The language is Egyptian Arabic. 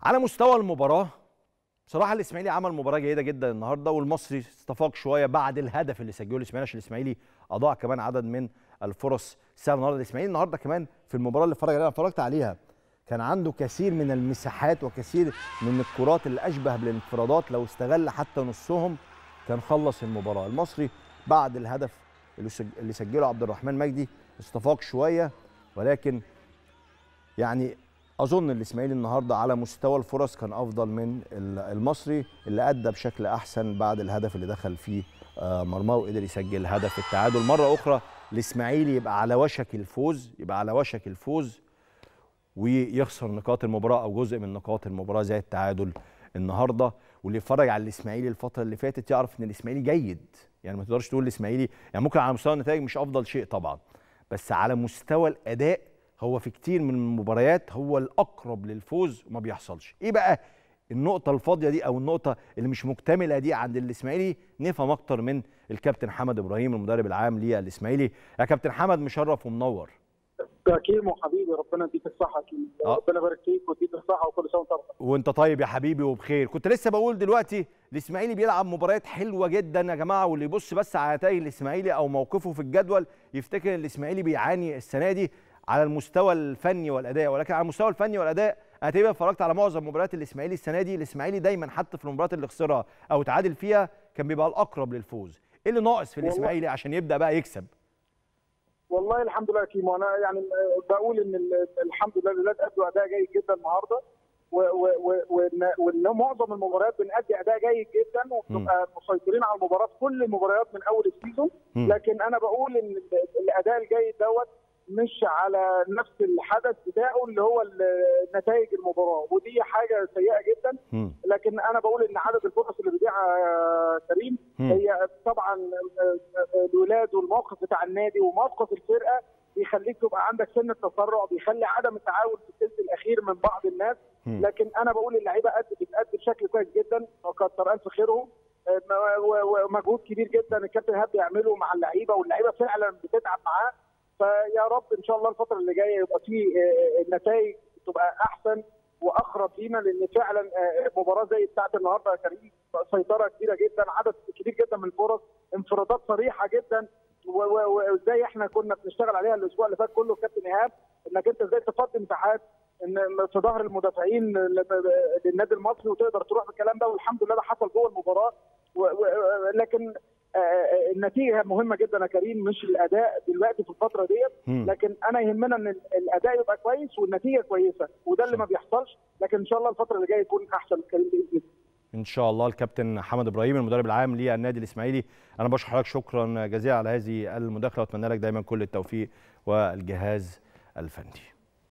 على مستوى المباراه بصراحه الاسماعيلي عمل مباراه جيده جدا النهارده والمصري استفاق شويه بعد الهدف اللي سجله الاسماعيلي عشان الاسماعيلي اضاع كمان عدد من الفرص سهله النهارده الاسماعيلي النهارده كمان في المباراه اللي اتفرج عليها اتفرجت عليها كان عنده كثير من المساحات وكثير من الكرات اللي اشبه بالانفرادات لو استغل حتى نصهم كان خلص المباراه المصري بعد الهدف اللي سج- اللي سجله عبد الرحمن مجدي استفاق شويه ولكن يعني اظن الاسماعيلي النهارده على مستوى الفرص كان افضل من ال- المصري اللي ادى بشكل احسن بعد الهدف اللي دخل فيه آه، مرماه وقدر يسجل هدف التعادل مره اخرى الاسماعيلي يبقى على وشك الفوز يبقى على وشك الفوز ويخسر نقاط المباراه او جزء من نقاط المباراه زي التعادل النهارده واللي يتفرج على الاسماعيلي الفتره اللي فاتت يعرف ان الاسماعيلي جيد يعني ما تقدرش تقول الاسماعيلي يعني ممكن على مستوى النتائج مش افضل شيء طبعا بس على مستوى الاداء هو في كتير من المباريات هو الاقرب للفوز وما بيحصلش ايه بقى النقطه الفاضيه دي او النقطه اللي مش مكتمله دي عند الاسماعيلي نفهم اكتر من الكابتن حمد ابراهيم المدرب العام للاسماعيلي يا كابتن حمد مشرف ومنور يا كيمو حبيبي ربنا يديك الصحة كيمو آه. ربنا يبارك فيك ويديك الصحة وكل سنة وانت طيب وانت طيب يا حبيبي وبخير كنت لسه بقول دلوقتي الاسماعيلي بيلعب مباريات حلوه جدا يا جماعه واللي يبص بس على نتائج الاسماعيلي او موقفه في الجدول يفتكر ان الاسماعيلي بيعاني السنه دي على المستوى الفني والاداء ولكن على المستوى الفني والاداء انا تقريبا اتفرجت على معظم مباريات الاسماعيلي السنه دي الاسماعيلي دايما حتى في المباريات اللي خسرها او تعادل فيها كان بيبقى الاقرب للفوز ايه اللي ناقص في والله- الاسماعيلي عشان يبدا بقى يكسب والله الحمد لله يا كيمو أنا يعني بقول إن ال- الحمد لله الولاد أدوا أداء جيد جدا النهاردة و- و- و- وإن وإن معظم المباريات بنأدي أداء جيد جدا وبنبقى مسيطرين على المباراه في كل المباريات من أول السيزون مم. لكن أنا بقول إن ال- الأداء الجيد دوت مش على نفس الحدث بتاعه اللي هو ال- نتائج المباراه ودي حاجه سيئه جدا مم. لكن انا بقول ان عدد الفرص اللي بيضيعها يا كريم مم. هي طبعا الولاد والموقف بتاع النادي وموقف الفرقه بيخليك تبقى عندك سن التسرع بيخلي عدم التعاون في الثلث الاخير من بعض الناس مم. لكن انا بقول اللعيبه قد بتأدي بشكل كويس جدا وكتر الف خيرهم آه، و- ومجهود كبير جدا الكابتن ايهاب بيعمله مع اللعيبه واللعيبه فعلا بتتعب معاه فيا رب ان شاء الله الفتره اللي جايه يبقى في آه، النتائج تبقى احسن واقرب لينا لان فعلا آه، مباراه زي بتاعت النهارده يا كريم سيطره كبيره جدا عدد كبير جدا من الفرص انفرادات صريحه جدا و- و- وازاي احنا كنا بنشتغل عليها الاسبوع اللي فات كله كابتن ايهاب انك انت ازاي تفضي مساحات ان في ظهر المدافعين ل- للنادي المصري وتقدر تروح بالكلام ده والحمد لله ده حصل جوه المباراه و- و- لكن آه، آه، النتيجه مهمه جدا يا كريم مش الاداء دلوقتي في الفتره ديت مم. لكن انا يهمنا ان الاداء يبقى كويس والنتيجه كويسه وده اللي ما بيحصلش لكن ان شاء الله الفتره اللي جايه يكون احسن كريم باذن الله ان شاء الله الكابتن حمد ابراهيم المدرب العام للنادي الاسماعيلي انا بشكر حضرتك شكرا جزيلا على هذه المداخله واتمنى لك دايما كل التوفيق والجهاز الفني